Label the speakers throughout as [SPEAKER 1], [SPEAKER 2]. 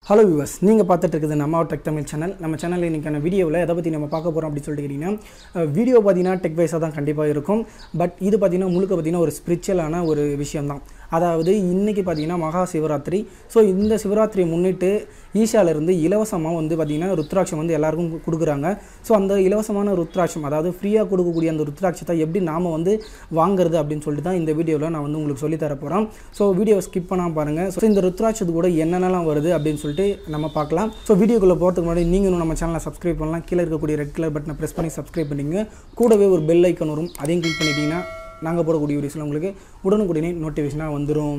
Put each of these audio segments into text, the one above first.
[SPEAKER 1] hello viewers நீங்கள் பார்த்துட்டு இருக்குது நம்ம டெக் தமிழ் சேனல் நம்ம சேனலில் இன்றைக்கான வீடியோவில் எதை பற்றி நம்ம பார்க்க போகிறோம் அப்படின்னு சொல்லிட்டு கேட்டிங்கன்னா வீடியோ பார்த்தீங்கன்னா டெக் வைஸாக தான் கண்டிப்பாக இருக்கும் பட் இது பார்த்தீங்கன்னா முழுக்க பார்த்தீங்கன்னா ஒரு ஸ்பிரிச்சுவலான ஒரு விஷயம் தான் அதாவது இன்றைக்கி பார்த்தீங்கன்னா மகா சிவராத்திரி ஸோ இந்த சிவராத்திரியை முன்னிட்டு ஈஷாலேருந்து இலவசமாக வந்து பார்த்திங்கன்னா ருத்ராட்சம் வந்து எல்லாருக்கும் கு- கொடுக்குறாங்க ஸோ அந்த இலவசமான ருத்ராட்சம் அதாவது ஃப்ரீயாக கொடுக்கக்கூடிய அந்த ருத்ராட்சத்தை எப்படி நாம் வந்து வாங்குறது அப்படின்னு சொல்லிட்டு தான் இந்த வீடியோவில் நான் வந்து உங்களுக்கு சொல்லி தர போகிறேன் ஸோ வீடியோவை ஸ்கிப் பண்ணாமல் பாருங்கள் ஸோ இந்த ருத்ராட்சத்து கூட என்னென்னலாம் வருது அப்படின்னு சொல்லிட்டு நம்ம பார்க்கலாம் ஸோ வீடியோக்குள்ளே போகிறதுக்கு முன்னாடி நீங்களும் நம்ம சேனலை சப்ஸ்கிரைப் பண்ணலாம் கீழே இருக்கக்கூடிய ரெட் கலர் பட்டனை ப்ரெஸ் பண்ணி சப்ஸ்கிரைப் பண்ணிங்க கூடவே ஒரு பெல் ஐக்கன் வரும் அதையும் கிளிக் பண்ணிட்டீங்கன்னா நாங்கள் போடக்கூடிய வீடியோஸில் உங்களுக்கு உடனுக்குடனே நோட்டிஃபிகேஷனாக வந்துடும்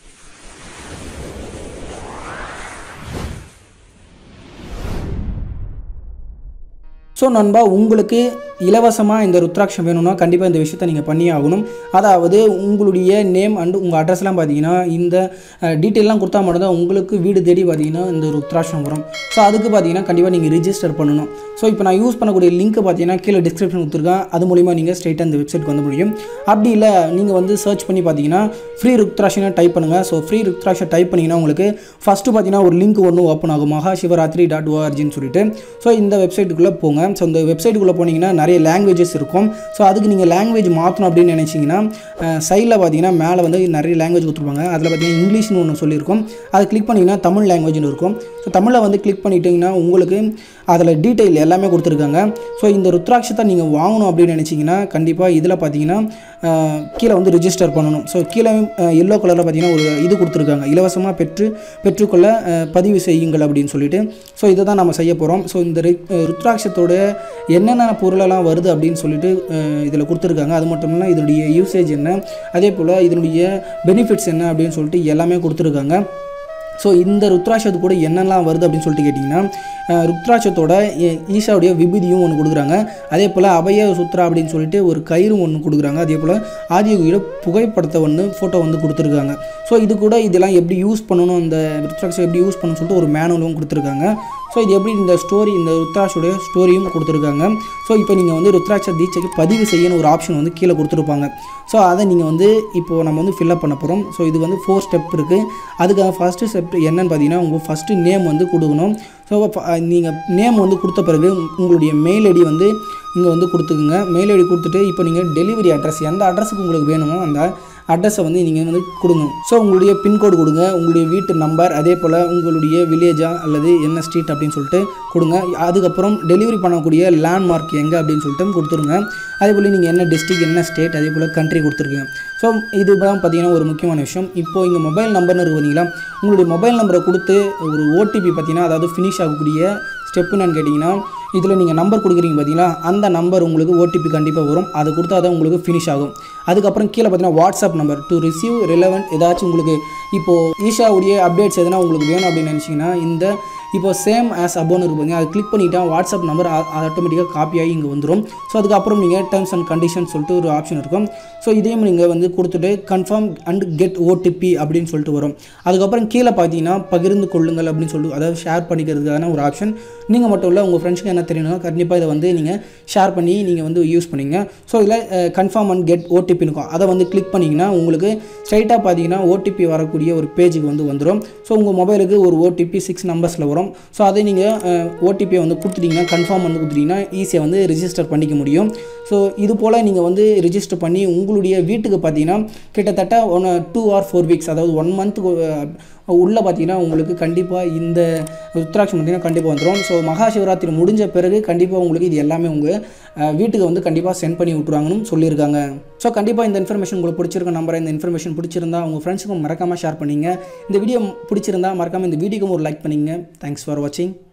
[SPEAKER 1] ஸோ நண்பா உங்களுக்கு இலவசமாக இந்த ருத்ராட்சம் வேணும்னா கண்டிப்பாக இந்த விஷயத்தை நீங்கள் பண்ணியே ஆகணும் அதாவது உங்களுடைய நேம் அண்டு உங்கள் அட்ரஸ்லாம் பார்த்தீங்கன்னா இந்த டீட்டெயிலாம் கொடுத்தா மட்டும்தான் உங்களுக்கு வீடு தேடி பார்த்தீங்கன்னா இந்த ருத்ராட்சம் வரும் ஸோ அதுக்கு பார்த்தீங்கன்னா கண்டிப்பாக நீங்கள் ரிஜிஸ்டர் பண்ணணும் ஸோ இப்போ நான் யூஸ் பண்ணக்கூடிய லிங்க் பார்த்தீங்கன்னா கீழே டிஸ்கிரிப்ஷன் கொடுத்துருக்கேன் அது மூலிமா நீங்கள் ஸ்ட்ரைட்டாக இந்த வெப்சைட்க்கு வந்து முடியும் அப்படி இல்லை நீங்கள் வந்து சர்ச் பண்ணி பார்த்தீங்கன்னா ஃப்ரீ ருத்ராட்சனை டைப் பண்ணுங்கள் ஸோ ஃப்ரீ ருத்ராட்சம் டைப் பண்ணிங்கன்னா உங்களுக்கு ஃபஸ்ட்டு பார்த்தீங்கன்னா ஒரு லிங்க் ஒன்று ஓப்பன் ஆகும் மகா சிவராத்திரி டாட் ஓஆர்ஜின்னு சொல்லிட்டு ஸோ இந்த வெப்சைட்டுக்குள்ளே போங்க ஸோ இந்த வெப்சைட்டுக்குள்ளே போனீங்கன்னா நிறைய லாங்குவேஜஸ் இருக்கும் ஸோ அதுக்கு நீங்கள் லாங்குவேஜ் மாற்றணும் அப்படின்னு நினச்சிங்கன்னா சைடில் பார்த்தீங்கன்னா மேலே வந்து நிறைய லாங்குவேஜ் கொடுத்துருப்பாங்க அதில் பார்த்தீங்கன்னா இங்கிலீஷ்னு ஒன்று சொல்லியிருக்கும் அதை கிளிக் பண்ணிங்கன்னா தமிழ் லாங்குவேஜ்னு இருக்கும் ஸோ தமிழில் வந்து கிளிக் பண்ணிட்டீங்கன்னா உங்களுக்கு அதில் டீட்டெயில் எல்லாமே கொடுத்துருக்காங்க ஸோ இந்த ருத்ராட்சத்தை நீங்கள் வாங்கணும் அப்படின்னு நினச்சிங்கன்னா கண்டிப்பாக இதில் பார்த்தீங்கன்னா அஹ், கீழே வந்து ரிஜிஸ்டர் பண்ணணும் ஸோ கீழே எல்லோ கலரில் பார்த்தீங்கன்னா ஒரு இது கொடுத்துருக்காங்க இலவசமாக பெற்று பெற்றுக்கொள்ள அஹ், பதிவு செய்யுங்கள் அப்படின்னு சொல்லிட்டு ஸோ இதை தான் நம்ம செய்ய போகிறோம் ஸோ இந்த ரி- அஹ், ருத்ராட்சத்தோட என்னென்ன பொருளெல்லாம் வருது அப்படின்னு சொல்லிட்டு இதில் கொடுத்துருக்காங்க அது மட்டும் இல்லாமல் இதனுடைய யூசேஜ் என்ன அதே போல் இதனுடைய பெனிஃபிட்ஸ் என்ன அப்படின்னு சொல்லிட்டு எல்லாமே கொடுத்துருக்காங்க ஸோ இந்த ருத்ராட்சத்து கூட என்னெல்லாம் வருது அப்படின்னு சொல்லிட்டு கேட்டிங்கன்னா அஹ், ருத்ராட்சத்தோட எ- ஈஷாவுடைய விபூதியும் ஒன்று கொடுக்குறாங்க அதே போல் அபய சுத்ரா அப்படின்னு சொல்லிட்டு ஒரு கயிறும் ஒன்று கொடுக்குறாங்க அதே போல் ஆதியோகியோட புகைப்படத்தை ஒன்று ஃபோட்டோ வந்து கொடுத்துருக்காங்க ஸோ இது கூட இதெல்லாம் எப்படி யூஸ் பண்ணணும் அந்த ருத்ராட்சம் எப்படி யூஸ் பண்ணணும்னு சொல்லிட்டு ஒரு மேனுவலும் கொடுத்துருக்காங்க ஸோ இது எப்படி இந்த ஸ்டோரி இந்த ருத்ராட்சோடைய ஸ்டோரியும் கொடுத்துருக்காங்க ஸோ இப்போ நீங்கள் வந்து ருத்ராட்ச தீட்சைக்கு பதிவு செய்யணும் ஒரு ஆப்ஷன் வந்து கீழே கொடுத்துருப்பாங்க ஸோ அதை நீங்கள் வந்து இப்போது நம்ம வந்து ஃபில்அப் பண்ண போகிறோம் ஸோ இது வந்து ஃபோர் ஸ்டெப் இருக்குது அதுக்காக ஃபஸ்ட்டு ஸ்டெப் என்னன்னு பார்த்தீங்கன்னா உங்கள் ஃபஸ்ட்டு நேம் வந்து கொடுக்கணும் ஸோ நீங்கள் நேம் வந்து கொடுத்த பிறகு உங்களுடைய மெயில் ஐடி வந்து இங்கே வந்து கொடுத்துக்குங்க மெயில் ஐடி கொடுத்துட்டு இப்போ நீங்கள் டெலிவரி அட்ரஸ் எந்த அட்ரஸுக்கு உங்களுக்கு வேணுமோ அந்த அட்ரஸை வந்து நீங்கள் வந்து கொடுங்க ஸோ உங்களுடைய பின்கோடு கொடுங்க உங்களுடைய வீட்டு நம்பர் அதே போல் உங்களுடைய வில்லேஜா அல்லது என்ன ஸ்ட்ரீட் அப்படின்னு சொல்லிட்டு கொடுங்க அதுக்கப்புறம் டெலிவரி பண்ணக்கூடிய லேண்ட்மார்க் எங்கே அப்படின்னு சொல்லிட்டு கொடுத்துருங்க அதே போல் நீங்கள் என்ன டிஸ்ட்ரிக் என்ன ஸ்டேட் அதே போல் கண்ட்ரி கொடுத்துருக்கீங்க ஸோ இதுதான் பார்த்தீங்கன்னா ஒரு முக்கியமான விஷயம் இப்போ இங்கே மொபைல் நம்பர்னு இருக்கு பார்த்தீங்களா உங்களுடைய மொபைல் நம்பரை கொடுத்து ஒரு ஓடிபி பார்த்தீங்கன்னா அதாவது ஃபினிஷ் ஆகக்கூடிய ஸ்டெப் என்னன்னு கேட்டிங்கன்னா இதில் நீங்கள் நம்பர் கொடுக்குறீங்க பார்த்தீங்களா அந்த நம்பர் உங்களுக்கு ஓடிபி கண்டிப்பாக வரும் அது கொடுத்தா தான் உங்களுக்கு ஃபினிஷ் ஆகும் அதுக்கப்புறம் கீழே பார்த்தீங்கன்னா WhatsApp number to receive relevant ஏதாச்சும் உங்களுக்கு இப்போது ஈஷாவுடைய அப்டேட்ஸ் எதனா உங்களுக்கு வேணும் அப்படின்னு நினச்சிங்கன்னா இந்த இப்போ சேம் ஆஸ் அபோன்னு இருக்கு பார்த்தீங்கன்னா அது கிளிக் பண்ணிட்டா வாட்ஸ்அப் நம்பர் ஆட்டோமேட்டிக்காக காப்பி ஆகி இங்கே வந்துடும் ஸோ அதுக்கப்புறம் நீங்கள் டேர்ம்ஸ் அண்ட் கண்டிஷன் சொல்லிட்டு ஒரு ஆப்ஷன் இருக்கும் ஸோ இதையும் நீங்கள் வந்து கொடுத்துட்டு கன்ஃபார்ம் அண்ட் கெட் ஓடிபி அப்படின்னு சொல்லிட்டு வரும் அதுக்கப்புறம் கீழே பார்த்தீங்கன்னா பகிர்ந்து கொள்ளுங்கள் அப்படின்னு சொல்லிட்டு அதாவது ஷேர் பண்ணிக்கிறதுக்கான ஒரு ஆப்ஷன் நீங்கள் மட்டும் இல்லை உங்கள் ஃப்ரெண்ட்ஸுக்கு என்ன தெரியணும் கண்டிப்பாக இதை வந்து நீங்கள் ஷேர் பண்ணி நீங்கள் வந்து யூஸ் பண்ணிங்க ஸோ இதில் கன்ஃபார்ம் அண்ட் கெட் ஓடிபி இருக்கும் அதை வந்து கிளிக் பண்ணிங்கன்னா உங்களுக்கு ஸ்ட்ரைட்டாக பார்த்தீங்கன்னா ஓடிபி வரக்கூடிய ஒரு பேஜுக்கு வந்து வந்துடும் ஸோ உங்கள் மொபைலுக்கு ஒரு ஓடிபி சிக்ஸ் நம்பர்ஸில் வரும் ஸோ அதை நீங்கள் ஓடிபியை வந்து கொடுத்துட்டீங்கன்னா கன்ஃபார்ம் வந்து கொடுத்துட்டீங்கன்னா ஈஸியாக வந்து ரிஜிஸ்டர் பண்ணிக்க முடியும் ஸோ இது போல் நீங்கள் வந்து ரிஜிஸ்டர் பண்ணி உங்களுடைய வீட்டுக்கு பார்த்தீங்கன்னா கிட்டத்தட்ட one two or four weeks அதாவது ஒன் மந்த்துக்கு உள்ளே பார்த்தீங்கன்னா உங்களுக்கு கண்டிப்பாக இந்த ருத்ராட்சம் பார்த்தீங்கன்னா கண்டிப்பாக வந்துடும் ஸோ மகா சிவராத்திரி முடிஞ்ச பிறகு கண்டிப்பாக உங்களுக்கு இது எல்லாமே உங்கள் அஹ், வீட்டுக்கு வந்து கண்டிப்பாக சென்ட் பண்ணி விட்ருவாங்கன்னு சொல்லியிருக்காங்க ஸோ கண்டிப்பாக இந்த இன்ஃபர்மேஷன் உங்களுக்கு பிடிச்சிருக்க நம்பரை இந்த இன்ஃபர்மேஷன் பிடிச்சிருந்தா உங்கள் ஃப்ரெண்ட்ஸுக்கும் மறக்காமல் ஷேர் பண்ணிங்க இந்த வீடியோ பிடிச்சிருந்தா மறக்காமல் இந்த வீடியோக்கும் ஒரு லைக் பண்ணிங்க தேங்க்ஸ் ஃபார் வாட்சிங்